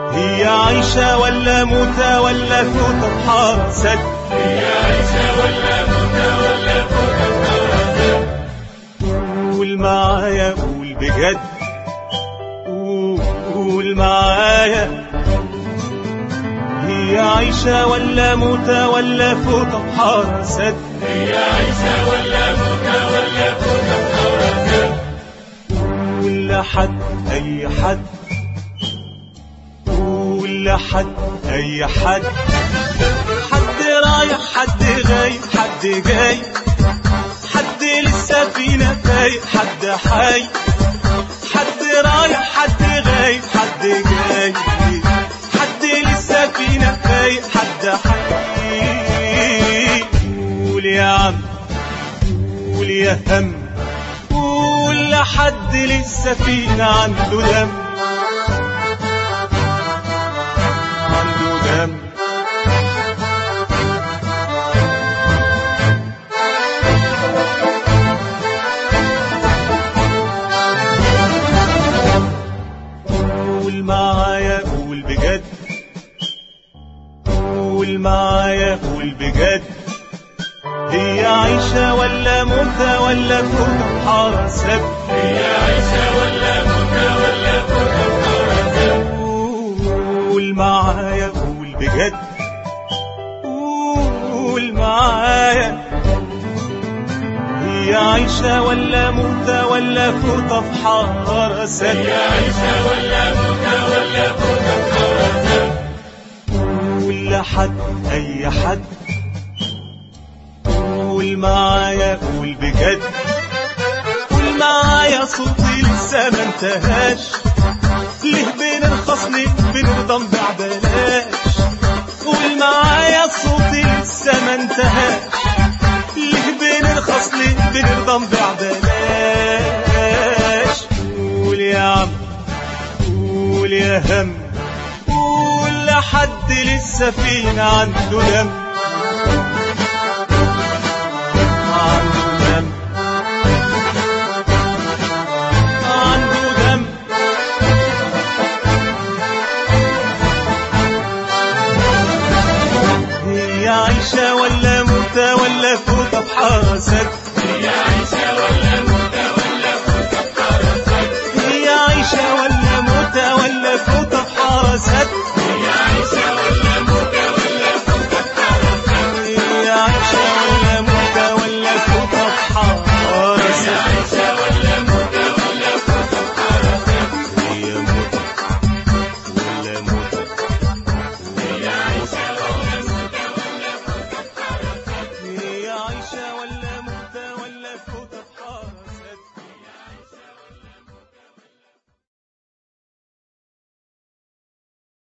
هي عايشة ولا موتة ولا فوتة بحرسك هي عايشة ولا موتة ولا فوتة بحرسك قول معايا قول بجد قول معايا هي عايشة ولا موتة ولا فوتة بحرسك هي عايشة ولا موتة ولا فوتة بحرسك قول لحد أي حد قول لحد أي حد حد رايح حد غايب حد جاي حد لسه فينا فايق حد حي حد رايح حد غايب حد جاي حد لسه فينا فايق حد حي قول يا عم قول يا هم قول لحد لسه فينا عنده دم عنده دم قول معايا قول بجد قول معايا قول بجد هي عايشة ولا موتة ولا فوق حرسك هي عايشة ولا موتة ولا فوتة بحرسك قول معايا قول بجد قول معايا هي عايشة ولا موتة ولا فوتة في حرسك هي عايشة ولا موتة ولا فوتة بحرسك قول لحد أي حد قول معايا قول بجد قول معايا صوتي لسه ما انتهاش ليه بنرخص ليه بنرضى ببلاش قول معايا صوتي لسه ما انتهاش ليه بنرخص ليه بنرضى ببلاش قول يا عم قول يا هم قول لحد لسه فينا عنده دم عنده دم عنده دم هي عايشة ولا موتة ولا فوتة بحرسك